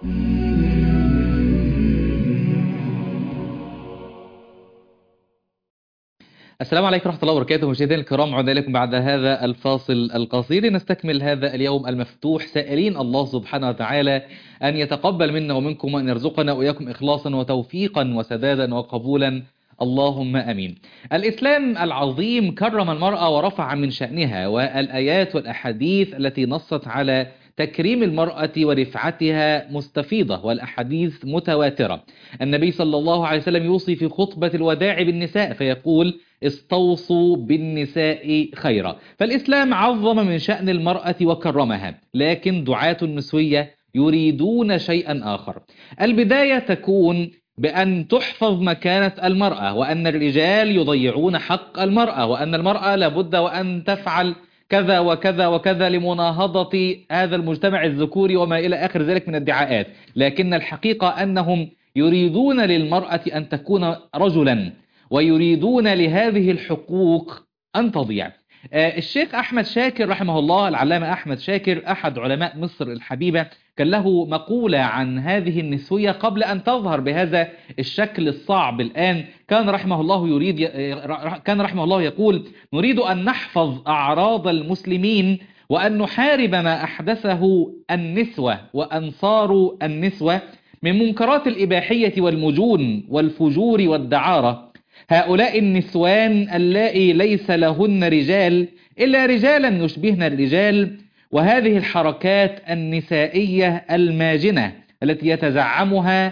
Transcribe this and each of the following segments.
السلام عليكم ورحمة الله وبركاته مشاهدينا الكرام عدنا لكم بعد هذا الفاصل القصير نستكمل هذا اليوم المفتوح سائلين الله سبحانه وتعالى أن يتقبل منا ومنكم وأن يرزقنا وإياكم إخلاصا وتوفيقا وسدادا وقبولا اللهم أمين الإسلام العظيم كرم المرأة ورفع من شأنها والآيات والأحاديث التي نصت على تكريم المرأة ورفعتها مستفيضة والأحاديث متواترة النبي صلى الله عليه وسلم يوصي في خطبة الوداع بالنساء فيقول استوصوا بالنساء خيرا فالإسلام عظم من شأن المرأة وكرمها لكن دعاة النسوية يريدون شيئا آخر البداية تكون بأن تحفظ مكانة المرأة وأن الرجال يضيعون حق المرأة وأن المرأة لابد وأن تفعل كذا وكذا وكذا لمناهضة هذا المجتمع الذكوري وما إلى آخر ذلك من الدعاءات لكن الحقيقة أنهم يريدون للمرأة أن تكون رجلا ويريدون لهذه الحقوق أن تضيع الشيخ أحمد شاكر رحمه الله العلامة أحمد شاكر أحد علماء مصر الحبيبة كان له مقولة عن هذه النسوية قبل أن تظهر بهذا الشكل الصعب الآن كان رحمه الله يريد كان رحمه الله يقول نريد أن نحفظ أعراض المسلمين وأن نحارب ما أحدثه النسوة وأنصار النسوة من منكرات الإباحية والمجون والفجور والدعارة هؤلاء النسوان اللائي ليس لهن رجال إلا رجالا يشبهن الرجال وهذه الحركات النسائية الماجنة التي يتزعمها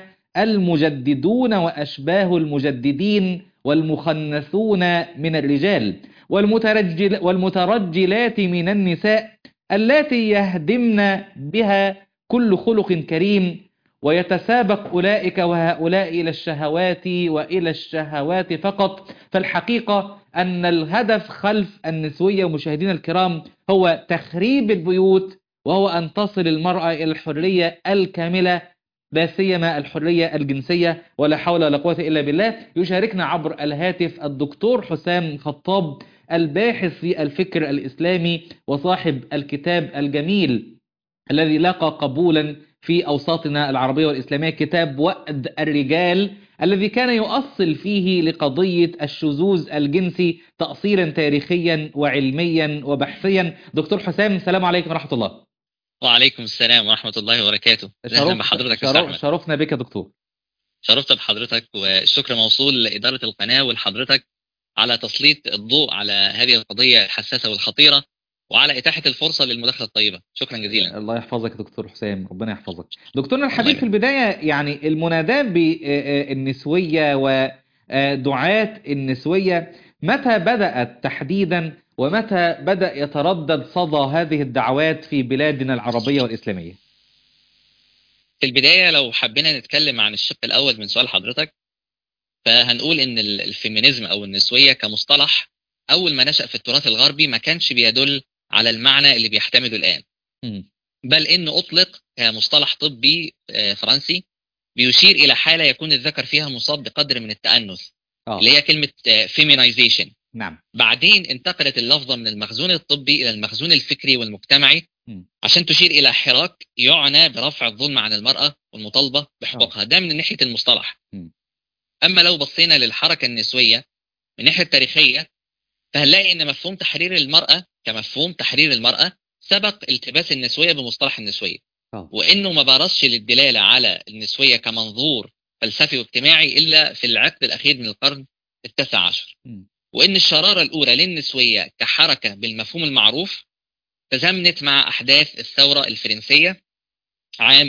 المجددون وأشباه المجددين والمخنثون من الرجال والمترجل والمترجلات من النساء اللاتي يهدمن بها كل خلق كريم ويتسابق أولئك وهؤلاء إلى الشهوات وإلى الشهوات فقط فالحقيقة أن الهدف خلف النسوية ومشاهدين الكرام هو تخريب البيوت وهو أن تصل المرأة إلى الحرية الكاملة لا سيما الحرية الجنسية ولا حول ولا قوة إلا بالله يشاركنا عبر الهاتف الدكتور حسام خطاب الباحث في الفكر الإسلامي وصاحب الكتاب الجميل الذي لاقى قبولا في أوساطنا العربية والإسلامية كتاب وأد الرجال الذي كان يؤصل فيه لقضية الشذوذ الجنسي تأصيلا تاريخيا وعلميا وبحثيا دكتور حسام السلام عليكم ورحمة الله وعليكم السلام ورحمة الله وبركاته أهلا بحضرتك يا شرف شرفنا بك يا دكتور شرفت بحضرتك والشكر موصول لإدارة القناة ولحضرتك على تسليط الضوء على هذه القضية الحساسة والخطيرة وعلى إتاحة الفرصة للمداخلة الطيبة شكرا جزيلا الله يحفظك يا دكتور حسام ربنا يحفظك دكتورنا الحبيب في البداية يعني المناداة بالنسوية ودعاة النسوية متى بدأت تحديدا ومتى بدأ يتردد صدى هذه الدعوات في بلادنا العربية والإسلامية في البداية لو حبينا نتكلم عن الشق الأول من سؤال حضرتك فهنقول إن الفيمينيزم أو النسوية كمصطلح أول ما نشأ في التراث الغربي ما كانش بيدل على المعنى اللي بيحتمله الآن م. بل إنه أطلق كمصطلح طبي فرنسي بيشير إلى حالة يكون الذكر فيها مصاب بقدر من التأنث آه. اللي هي كلمة فيمينايزيشن نعم بعدين انتقلت اللفظة من المخزون الطبي إلى المخزون الفكري والمجتمعي م. عشان تشير إلى حراك يعنى برفع الظلم عن المرأة والمطالبة بحقوقها ده من ناحية المصطلح م. أما لو بصينا للحركة النسوية من الناحية التاريخية فهنلاقي ان مفهوم تحرير المرأة كمفهوم تحرير المرأة سبق التباس النسوية بمصطلح النسوية أوه. وانه ما برزش للدلالة على النسوية كمنظور فلسفي واجتماعي الا في العقد الاخير من القرن التاسع عشر م. وان الشرارة الاولى للنسوية كحركة بالمفهوم المعروف تزامنت مع احداث الثورة الفرنسية عام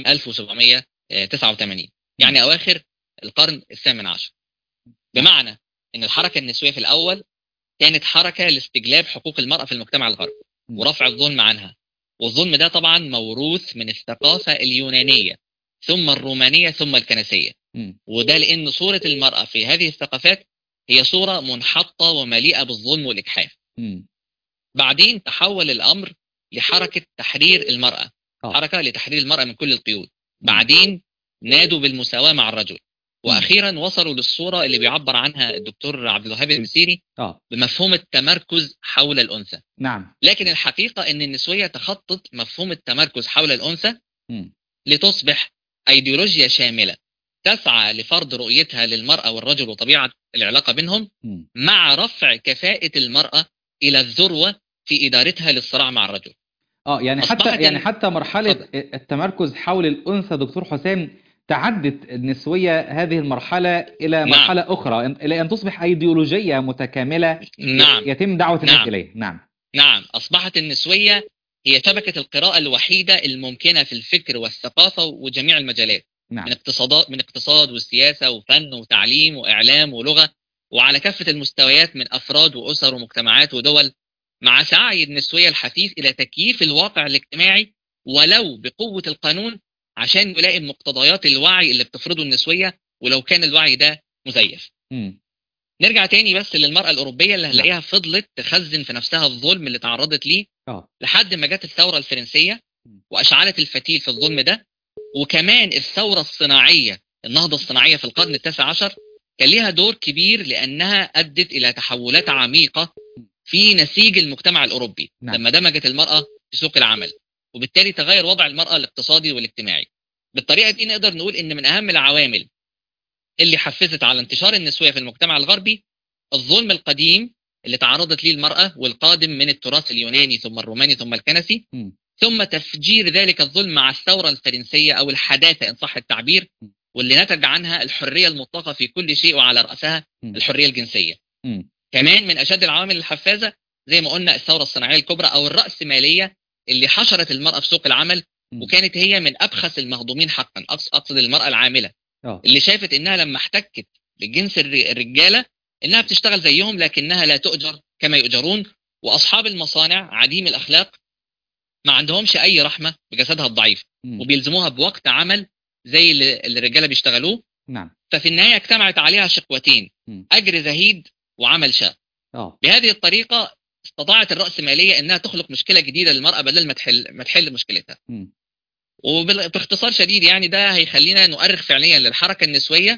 1789 يعني اواخر القرن الثامن عشر بمعنى ان الحركة النسوية في الاول كانت حركة لاستجلاب حقوق المرأة في المجتمع الغربي م. ورفع الظلم عنها والظلم ده طبعا موروث من الثقافة اليونانية ثم الرومانية ثم الكنسية م. وده لأن صورة المرأة في هذه الثقافات هي صورة منحطة ومليئة بالظلم والإجحاف م. بعدين تحول الأمر لحركة تحرير المرأة آه. حركة لتحرير المرأة من كل القيود بعدين نادوا بالمساواة مع الرجل واخيرا وصلوا للصوره اللي بيعبر عنها الدكتور عبد الوهاب المسيري اه بمفهوم التمركز حول الانثى نعم لكن الحقيقه ان النسويه تخطط مفهوم التمركز حول الانثى م. لتصبح ايديولوجيا شامله تسعى لفرض رؤيتها للمراه والرجل وطبيعه العلاقه بينهم مم. مع رفع كفاءه المراه الى الذروه في ادارتها للصراع مع الرجل اه يعني حتى أصبحت يعني ال- حتى مرحلة اتفضل. التمركز حول الأنثى دكتور حسام تعدت النسوية هذه المرحلة إلى نعم. مرحلة أخرى إن- إلى أن تصبح أيديولوجية متكاملة نعم يتم دعوة الناس نعم. إليه نعم نعم أصبحت النسوية هي شبكة القراءة الوحيدة الممكنة في الفكر والثقافة وجميع المجالات نعم من اقتصادات من اقتصاد والسياسة وفن وتعليم وإعلام ولغة وعلى كافة المستويات من أفراد وأسر ومجتمعات ودول مع سعي النسوية الحثيث إلى تكييف الواقع الاجتماعي ولو بقوة القانون عشان يلائم مقتضيات الوعي اللي بتفرضه النسوية ولو كان الوعي ده مزيف مم. نرجع تاني بس للمرأة الأوروبية اللي هنلاقيها فضلت تخزن في نفسها الظلم اللي تعرضت ليه اه لحد ما جت الثورة الفرنسية وأشعلت الفتيل في الظلم ده وكمان الثورة الصناعية النهضة الصناعية في القرن التاسع عشر كان ليها دور كبير لأنها أدت إلى تحولات عميقة في نسيج المجتمع الأوروبي نعم. لما دمجت المرأة في سوق العمل وبالتالي تغير وضع المرأة الاقتصادي والاجتماعي بالطريقة دي نقدر نقول إن من أهم العوامل اللي حفزت على انتشار النسوية في المجتمع الغربي الظلم القديم اللي تعرضت ليه المرأة والقادم من التراث اليوناني ثم الروماني ثم الكنسي مم. ثم تفجير ذلك الظلم مع الثورة الفرنسية أو الحداثة إن صح التعبير واللي نتج عنها الحرية المطلقة في كل شيء وعلى رأسها مم. الحرية الجنسية مم. كمان من أشد العوامل الحفازة زي ما قلنا الثورة الصناعية الكبرى أو الرأسمالية اللي حشرت المرأة في سوق العمل مم. وكانت هي من أبخس المهضومين حقا أقص- أقصد المرأة العاملة اه اللي شافت إنها لما احتكت بالجنس الر- الرجالة إنها بتشتغل زيهم لكنها لا تؤجر كما يؤجرون وأصحاب المصانع عديم الأخلاق ما عندهمش أي رحمة بجسدها الضعيف مم. وبيلزموها بوقت عمل زي اللي اللي الرجالة بيشتغلوه نعم ففي النهاية اجتمعت عليها شقوتين مم. أجر زهيد وعمل شاق اه بهذه الطريقة استطاعت الرأسمالية إنها تخلق مشكلة جديدة للمرأة بدل ما تحل ما تحل مشكلتها مم. وباختصار شديد يعني ده هيخلينا نؤرخ فعليا للحركة النسوية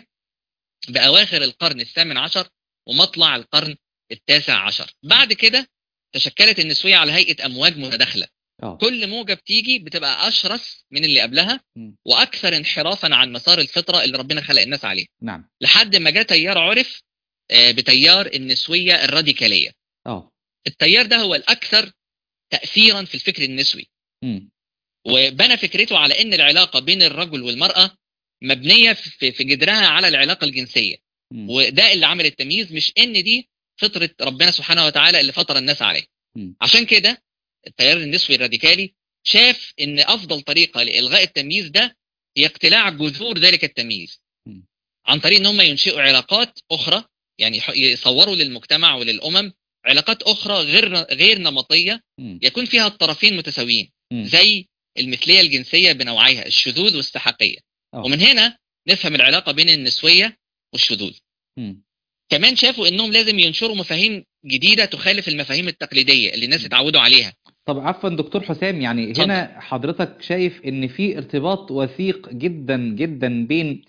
بأواخر القرن الثامن عشر ومطلع القرن التاسع عشر بعد كده تشكلت النسوية على هيئة أمواج متداخلة اه كل موجة بتيجي بتبقى أشرس من اللي قبلها مم. وأكثر انحرافا عن مسار الفطرة اللي ربنا خلق الناس عليه نعم لحد ما جاء تيار عرف آه، بتيار النسوية الراديكالية اه التيار ده هو الأكثر تأثيرا في الفكر النسوي مم. وبنى فكرته على ان العلاقه بين الرجل والمراه مبنيه في في جذرها على العلاقه الجنسيه مم. وده اللي عمل التمييز مش ان دي فطره ربنا سبحانه وتعالى اللي فطر الناس عليه مم. عشان كده التيار النسوي الراديكالي شاف ان افضل طريقه لالغاء التمييز ده هي اقتلاع جذور ذلك التمييز مم. عن طريق ان هم ينشئوا علاقات اخرى يعني يح- يصوروا للمجتمع وللامم علاقات اخرى غير غير نمطيه مم. يكون فيها الطرفين متساويين مم. زي المثليه الجنسيه بنوعيها الشذوذ والاستحقاقيه آه. ومن هنا نفهم العلاقه بين النسويه والشذوذ مم. كمان شافوا انهم لازم ينشروا مفاهيم جديده تخالف المفاهيم التقليديه اللي الناس اتعودوا عليها طب عفوا دكتور حسام يعني اتفضل. هنا حضرتك شايف ان في ارتباط وثيق جدا جدا بين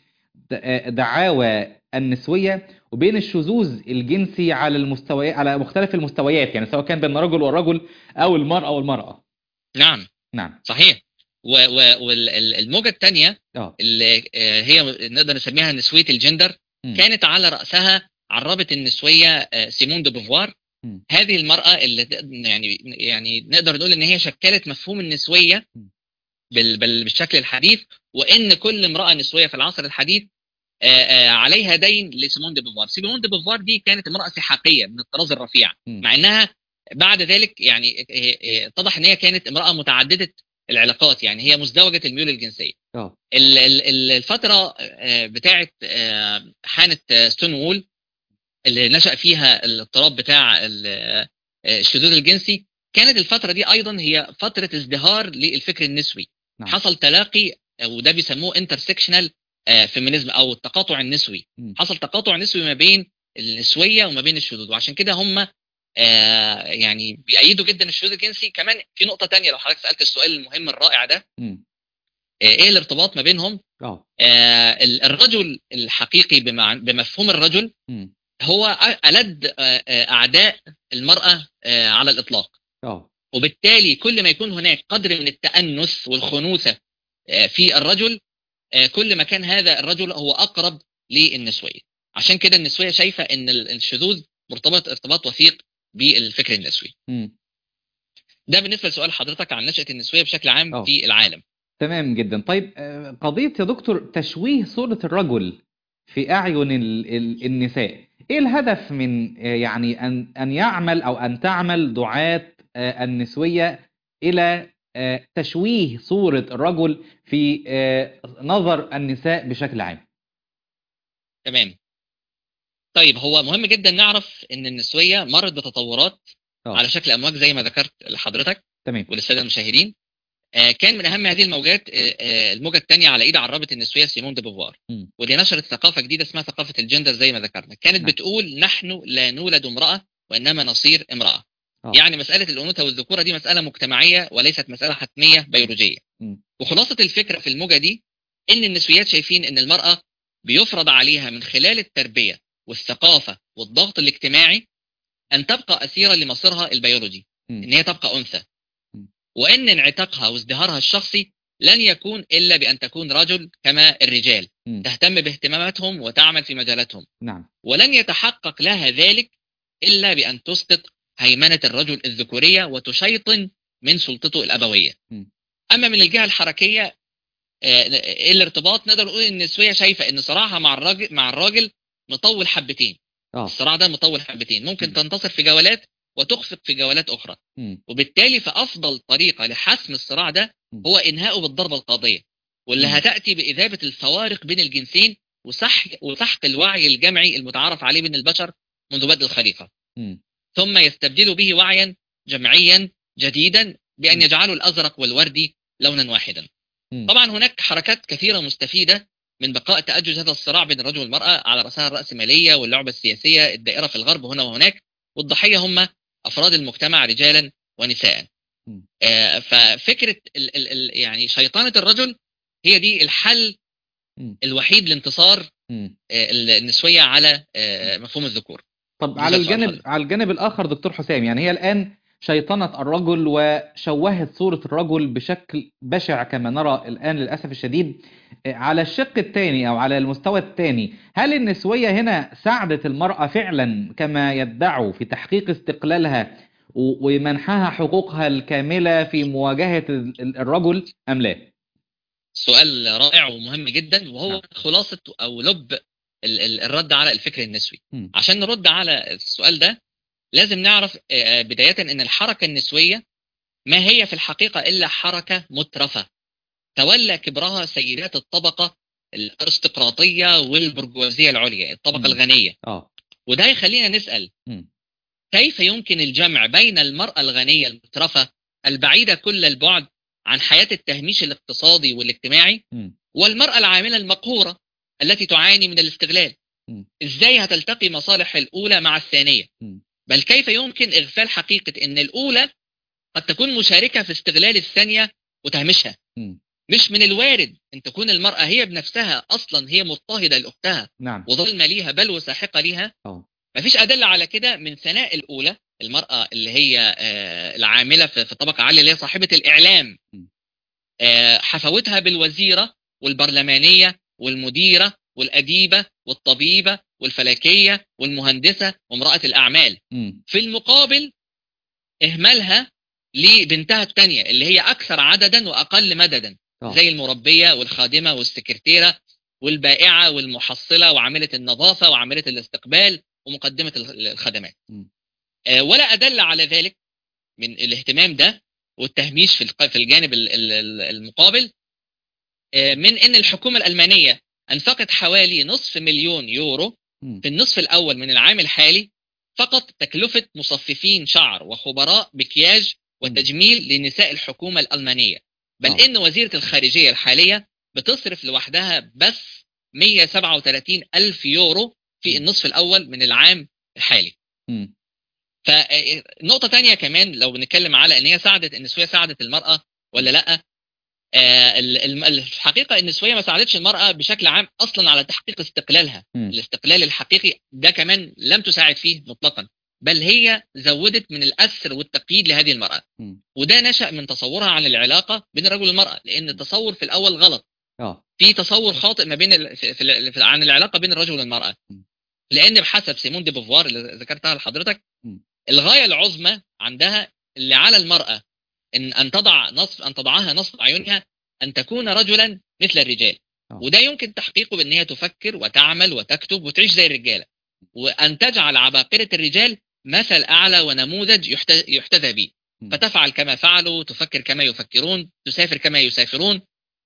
د- دعاوى النسوية وبين الشذوذ الجنسي على المستويات على مختلف المستويات يعني سواء كان بين الرجل والرجل او المرأة والمرأة نعم نعم صحيح والموجه الثانيه اه اللي آه، هي نقدر نسميها نسويه الجندر مم. كانت على راسها عربت النسويه آه، سيمون دو بوفوار مم. هذه المراه اللي تق- يعني يعني نقدر نقول ان هي شكلت مفهوم النسويه مم. بال بال بالشكل الحديث وان كل امراه نسويه في العصر الحديث آه، آه، عليها دين لسيمون دي بوفوار سيمون دي بوفوار دي كانت امراه سحاقيه من الطراز الرفيع مم. مع انها بعد ذلك يعني آه، آه، اتضح ان هي كانت امراه متعدده العلاقات يعني هي مزدوجه الميول الجنسيه اه ال- ال- ال- الفترة آه، بتاعت آه، حانة آه، ستون وول اللي نشأ فيها الاضطراب بتاع ال- آه، الشذوذ الجنسي كانت الفترة دي أيضا هي فترة ازدهار للفكر النسوي نعم. حصل تلاقي آه، وده بيسموه انترسكشنال فيمينيزم أو التقاطع النسوي مم. حصل تقاطع نسوي ما بين النسوية وما بين الشذوذ وعشان كده هم آه، يعني بيأيدوا جدا الشذوذ الجنسي كمان في نقطة تانية لو حضرتك سألت السؤال المهم الرائع ده مم. آه، ايه الارتباط ما بينهم اه آه، ال- الرجل الحقيقي بمع- بمفهوم الرجل مم. هو أ- ألد آه، آه، أعداء المرأة آه، على الإطلاق اه وبالتالي كل ما يكون هناك قدر من التأنس والخنوثة آه، في الرجل آه، كل ما كان هذا الرجل هو اقرب للنسويه عشان كده النسويه شايفه ان ال- الشذوذ مرتبط ارتباط وثيق بالفكر النسوي مم. ده بالنسبه لسؤال حضرتك عن نشاه النسويه بشكل عام أه. في العالم تمام جدا طيب آه، قضية يا دكتور تشويه صورة الرجل في أعين ال- ال- النساء إيه الهدف من آه، يعني أن أن يعمل أو أن تعمل دعاة آه، النسوية إلى آه، تشويه صورة الرجل في آه، نظر النساء بشكل عام تمام طيب هو مهم جدا نعرف ان النسويه مرت بتطورات أه. على شكل امواج زي ما ذكرت لحضرتك تمام وللساده المشاهدين آه، كان من اهم هذه الموجات آه، آه، الموجه الثانيه على ايد عرابه النسويه سيمون دي بوفوار مم. ودي نشرت ثقافه جديده اسمها ثقافه الجندر زي ما ذكرنا كانت نعم. بتقول نحن لا نولد امراه وانما نصير امراه آه. يعني مساله الانوثه والذكوره دي مساله مجتمعيه وليست مساله حتميه بيولوجيه مم. وخلاصه الفكره في الموجه دي ان النسويات شايفين ان المراه بيفرض عليها من خلال التربيه والثقافه والضغط الاجتماعي ان تبقى اسيره لمصيرها البيولوجي مم. ان هي تبقى انثى مم. وان انعتاقها وازدهارها الشخصي لن يكون الا بان تكون رجل كما الرجال مم. تهتم باهتماماتهم وتعمل في مجالاتهم نعم ولن يتحقق لها ذلك الا بان تسقط هيمنه الرجل الذكوريه وتشيطن من سلطته الابويه مم. اما من الجهه الحركيه آه، الارتباط نقدر نقول ان النسويه شايفه ان صراعها مع الراجل مع الراجل مطول حبتين اه الصراع ده مطول حبتين ممكن مم. تنتصر في جولات وتخفق في جولات اخرى مم. وبالتالي فافضل طريقه لحسم الصراع ده مم. هو انهاؤه بالضربه القاضيه واللي مم. هتاتي باذابه الفوارق بين الجنسين وسحق وسحق الوعي الجمعي المتعارف عليه بين البشر منذ بدء الخليقه مم. ثم يستبدلوا به وعيا جمعيا جديدا بان مم. يجعلوا الازرق والوردي لونا واحدا مم. طبعا هناك حركات كثيره مستفيده من بقاء تأجج هذا الصراع بين الرجل والمرأة على رأسها الرأسمالية واللعبة السياسية الدائرة في الغرب هنا وهناك والضحية هم أفراد المجتمع رجالا ونساء مم. آه، ففكرة ال ال ال يعني شيطنة الرجل هي دي الحل مم. الوحيد لانتصار مم. آه، النسوية على آه، مفهوم الذكور طب ده على سؤال الجانب حضرتك. على الجانب الآخر دكتور حسام يعني هي الآن شيطنت الرجل وشوهت صورة الرجل بشكل بشع كما نرى الآن للأسف الشديد آه، على الشق الثاني أو على المستوى الثاني هل النسوية هنا ساعدت المرأة فعلا كما يدعوا في تحقيق استقلالها و- ومنحها حقوقها الكاملة في مواجهة ال- ال- الرجل أم لا؟ سؤال رائع ومهم جدا وهو نعم. خلاصة أو لب ال- ال- الرد على الفكر النسوي مم. عشان نرد على السؤال ده لازم نعرف آه، بداية أن الحركة النسوية ما هي في الحقيقة إلا حركة مترفة تولى كبرها سيدات الطبقة الأرستقراطية والبرجوازية العليا الطبقة مم. الغنية آه وده يخلينا نسأل مم. كيف يمكن الجمع بين المرأة الغنية المترفة البعيدة كل البعد عن حياة التهميش الاقتصادي والاجتماعي مم. والمرأة العاملة المقهورة التي تعاني من الاستغلال مم. ازاي هتلتقي مصالح الأولى مع الثانية مم. بل كيف يمكن إغفال حقيقة أن الأولى قد تكون مشاركة في استغلال الثانية وتهميشها مم. مش من الوارد أن تكون المرأة هي بنفسها أصلا هي مضطهدة لأختها نعم وظلمة ليها بل وساحقة ليها آه مفيش أدلة على كده من ثناء الأولى المرأة اللي هي آه، العاملة في في طبقة عالية اللي هي صاحبة الإعلام م. آه، حفوتها بالوزيرة والبرلمانية والمديرة والأديبة والطبيبة والفلكية والمهندسة وامرأة الأعمال مم. في المقابل إهمالها لبنتها الثانية اللي هي أكثر عددا وأقل مددا آه. زي المربية والخادمة والسكرتيرة والبائعة والمحصلة وعاملة النظافة وعاملة الاستقبال ومقدمة ال- الخدمات م. آه، ولا أدل على ذلك من الاهتمام ده والتهميش في الق- في الجانب ال- ال- ال- المقابل آه، من أن الحكومة الألمانية أنفقت حوالي نصف مليون يورو مم. في النصف الأول من العام الحالي فقط تكلفة مصففين شعر وخبراء مكياج وتجميل لنساء الحكومة الألمانية بل آه. إن وزيرة الخارجية الحالية بتصرف لوحدها بس 137 ألف يورو في م. النصف النصف الأول من العام الحالي مم. فنقطة تانية كمان لو بنتكلم على ان هي ساعدت النسوية ساعدت المرأة ولا لا آه، ال- ال- الحقيقة النسوية ما ساعدتش المرأة بشكل عام اصلا على تحقيق استقلالها مم. الاستقلال الحقيقي ده كمان لم تساعد فيه مطلقا بل هي زودت من الأسر والتقييد لهذه المرأة مم. وده نشأ من تصورها عن العلاقة بين الرجل والمرأة لأن التصور في الأول غلط اه في تصور خاطئ ما بين ال... في... في... ال- في... عن العلاقه بين الرجل والمراه م. لان بحسب سيمون دي بوفوار اللي ذكرتها لحضرتك م. الغايه العظمى عندها اللي على المراه ان ان تضع نصف ان تضعها نصف اعينها ان تكون رجلا مثل الرجال آه. وده يمكن تحقيقه بان هي تفكر وتعمل وتكتب وتعيش زي الرجاله وان تجعل عباقره الرجال مثل اعلى ونموذج يحت- يحتذى به م. فتفعل كما فعلوا تفكر كما يفكرون تسافر كما يسافرون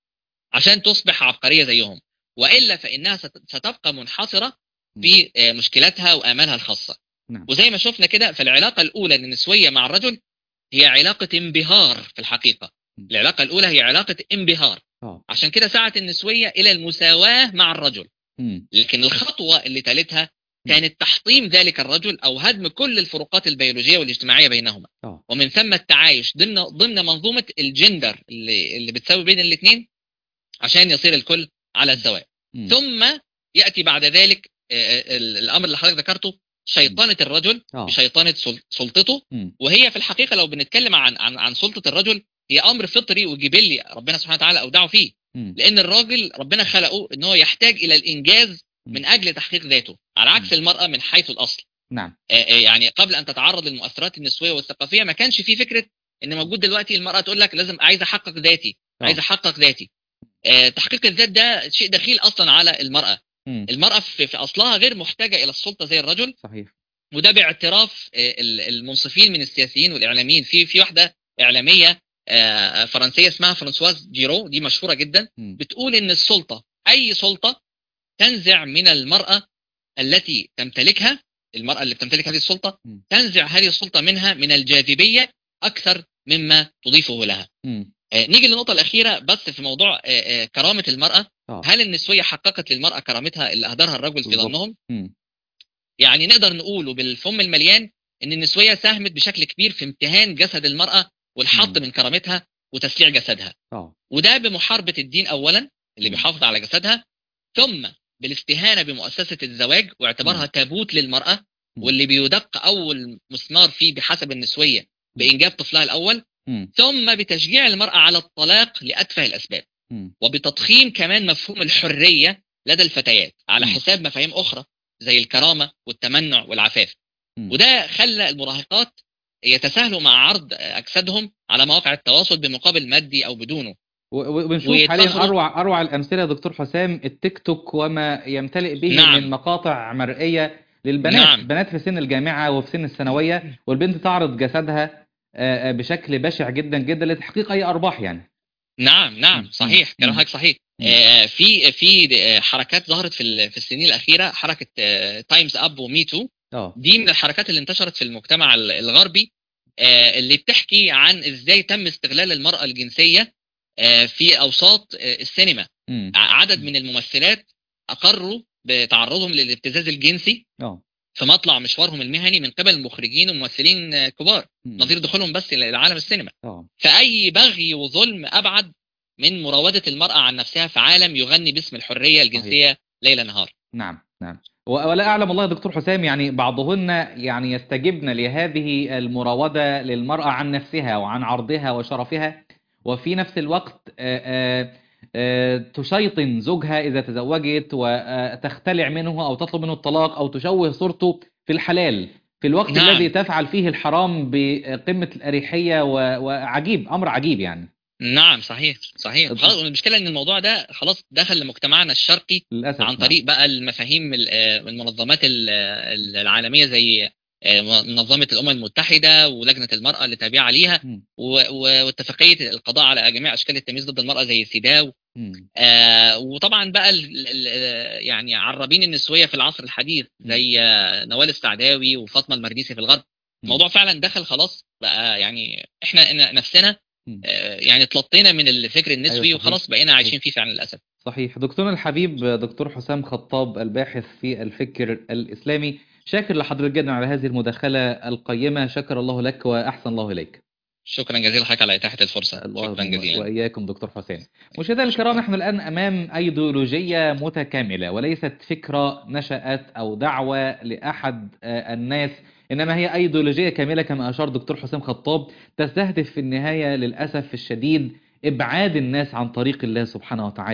عشان تصبح عبقريه زيهم والا فانها ست- ستبقى منحصره في آه، مشكلاتها وامالها الخاصه نعم. وزي ما شفنا كده فالعلاقه الاولى للنسويه مع الرجل هي علاقه انبهار في الحقيقه م. العلاقه الاولى هي علاقه انبهار اه عشان كده سعت النسويه الى المساواه مع الرجل مم. لكن الخطوه اللي تالتها كانت تحطيم ذلك الرجل او هدم كل الفروقات البيولوجيه والاجتماعيه بينهما اه ومن ثم التعايش ضمن ضمن منظومه الجندر اللي اللي بتساوي بين الاثنين عشان يصير الكل على السواء مم. ثم ياتي بعد ذلك آه، آه، ال- الامر اللي حضرتك ذكرته شيطنه الرجل اه بشيطنه سل- سلطته مم. وهي في الحقيقه لو بنتكلم عن عن عن سلطه الرجل هي امر فطري وجبلي ربنا سبحانه وتعالى اودعه فيه مم. لان الراجل ربنا خلقه ان هو يحتاج الى الانجاز من اجل تحقيق ذاته على عكس المراه من حيث الاصل نعم آه، آه، يعني قبل ان تتعرض للمؤثرات النسويه والثقافيه ما كانش في فكره ان موجود دلوقتي المراه تقول لك لازم عايز احقق ذاتي آه. عايز احقق ذاتي آه، تحقيق الذات ده شيء دخيل اصلا على المراه مم. المراه في في اصلها غير محتاجه الى السلطه زي الرجل صحيح وده باعتراف آه، ال- المنصفين من السياسيين والاعلاميين في في واحده اعلاميه آه، فرنسيه اسمها فرانسواز جيرو دي مشهوره جدا مم. بتقول ان السلطه اي سلطه تنزع من المراه التي تمتلكها المراه اللي بتمتلك هذه السلطه م. تنزع هذه السلطه منها من الجاذبيه اكثر مما تضيفه لها مم. آه، نيجي للنقطه الاخيره بس في موضوع آه، آه، كرامه المراه اه هل النسويه حققت للمراه كرامتها اللي اهدرها الرجل في بالظبط. ظنهم مم. يعني نقدر نقوله بالفم المليان ان النسويه ساهمت بشكل كبير في امتهان جسد المراه والحط مم. من كرامتها وتسليع جسدها اه وده بمحاربه الدين اولا اللي مم. بيحافظ على جسدها ثم بالاستهانه بمؤسسه الزواج واعتبارها مم. تابوت للمراه مم. واللي بيدق اول مسمار فيه بحسب النسويه بانجاب طفلها الاول مم. ثم بتشجيع المراه على الطلاق لاتفه الاسباب مم. وبتضخيم كمان مفهوم الحريه لدى الفتيات على مم. حساب مفاهيم اخرى زي الكرامه والتمنع والعفاف مم. وده خلى المراهقات يتساهلوا مع عرض اجسادهم على مواقع التواصل بمقابل مادي او بدونه و- و- وبنشوف ويتفخروا- حاليا اروع اروع الامثله يا دكتور حسام التيك توك وما يمتلئ به نعم. من مقاطع مرئيه للبنات نعم. بنات في سن الجامعه وفي سن الثانويه والبنت تعرض جسدها آه، آه، بشكل بشع جدا جدا لتحقيق اي ارباح يعني نعم نعم مم. صحيح كلام مم. حضرتك صحيح مم. آه، في في آه، حركات ظهرت في ال- في السنين الاخيره حركه تايمز اب ومي تو اه دي من الحركات اللي انتشرت في المجتمع ال- الغربي آه، اللي بتحكي عن ازاي تم استغلال المراه الجنسيه آه، في اوساط آه، السينما مم. ع- عدد من الممثلات اقروا بتعرضهم للابتزاز الجنسي اه في مطلع مشوارهم المهني من قبل مخرجين وممثلين آه، كبار مم. نظير دخولهم بس لعالم السينما اه فأي بغي وظلم أبعد من مراودة المرأة عن نفسها في عالم يغني باسم الحرية الجنسية ليل نهار نعم نعم و- ولا أعلم والله يا دكتور حسام يعني بعضهن يعني يستجبن لهذه المراودة للمرأة عن نفسها وعن عرضها وشرفها وفي نفس الوقت آه، آه، آه، تشيطن زوجها إذا تزوجت وتختلع منه أو تطلب منه الطلاق أو تشوه صورته في الحلال في الوقت نعم. الذي تفعل فيه الحرام بقمة الأريحية و- وعجيب أمر عجيب يعني نعم صحيح صحيح طب- خلاص المشكلة إن الموضوع ده خلاص دخل لمجتمعنا الشرقي للأسف عن نعم. طريق بقى المفاهيم ال- آه، المنظمات ال- آه، العالمية زي آه، منظمة الأمم المتحدة ولجنة المرأة اللي تابعة ليها مم. و- و- واتفاقية القضاء على جميع أشكال التمييز ضد المرأة زي سيداو مم. آه وطبعا بقى ال ال آه، يعني عرابين النسويه في العصر الحديث زي آه نوال السعداوي وفاطمه المرديسي في الغرب مم. الموضوع فعلا دخل خلاص بقى يعني احنا إن- نفسنا مم. آه يعني اتلطينا من الفكر النسوي أيوة صحيح. وخلاص بقينا عايشين فيه فعلا للاسف صحيح دكتورنا الحبيب دكتور حسام خطاب الباحث في الفكر الإسلامي شاكر لحضرتك جدا على هذه المداخلة القيمة شكر الله لك وأحسن الله إليك شكرا جزيلا لحضرتك على اتاحه الفرصه شكرا جزيلا وإياكم دكتور حسين مشاهدينا الكرام نحن الآن أمام أيديولوجية متكاملة وليست فكرة نشأت أو دعوة لأحد آه، الناس إنما هي أيديولوجية كاملة كما أشار دكتور حسام خطاب تستهدف في النهاية للأسف الشديد إبعاد الناس عن طريق الله سبحانه وتعالى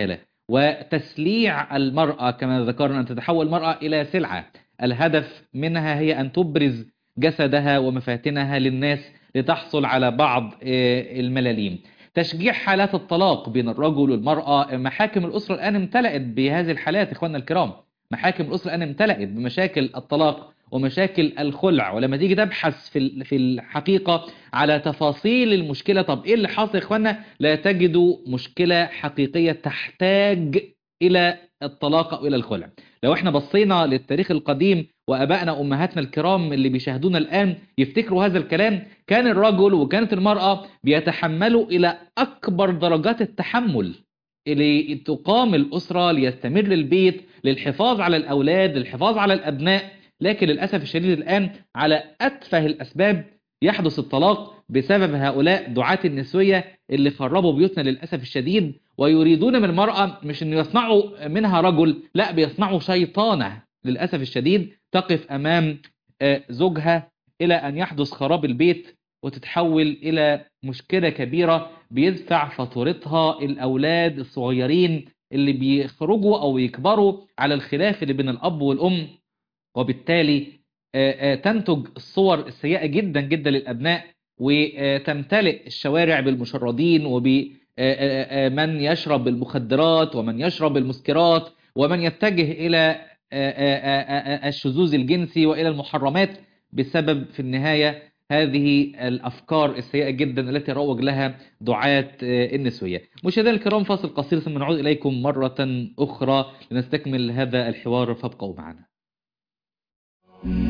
وتسليع المرأة كما ذكرنا أن تتحول المرأة إلى سلعة الهدف منها هي أن تبرز جسدها ومفاتنها للناس لتحصل على بعض الملاليم تشجيع حالات الطلاق بين الرجل والمرأة محاكم الأسرة الآن امتلأت بهذه الحالات إخواننا الكرام محاكم الأسرة الآن امتلأت بمشاكل الطلاق ومشاكل الخلع ولما تيجي تبحث في في الحقيقة على تفاصيل المشكلة طب إيه اللي حاصل يا إخوانا لا تجدوا مشكلة حقيقية تحتاج إلى الطلاق أو إلى الخلع لو احنا بصينا للتاريخ القديم وأبائنا وأمهاتنا الكرام اللي بيشاهدونا الآن يفتكروا هذا الكلام كان الرجل وكانت المرأة بيتحملوا إلى أكبر درجات التحمل اللي تقام الأسرة ليستمر البيت للحفاظ على الأولاد للحفاظ على الأبناء لكن للأسف الشديد الآن على أتفه الأسباب يحدث الطلاق بسبب هؤلاء دعاة النسوية اللي خربوا بيوتنا للأسف الشديد ويريدون من المرأة مش أن يصنعوا منها رجل لا بيصنعوا شيطانة للأسف الشديد تقف أمام زوجها إلى أن يحدث خراب البيت وتتحول إلى مشكلة كبيرة بيدفع فاتورتها الأولاد الصغيرين اللي بيخرجوا أو يكبروا على الخلاف اللي بين الأب والأم وبالتالي تنتج الصور السيئة جدا جدا للأبناء وتمتلئ الشوارع بالمشردين وبمن يشرب المخدرات ومن يشرب المسكرات ومن يتجه إلى الشذوذ الجنسي وإلى المحرمات بسبب في النهاية هذه الأفكار السيئة جدا التي روج لها دعاة النسوية مشاهدينا الكرام فاصل قصير ثم نعود إليكم مرة أخرى لنستكمل هذا الحوار فابقوا معنا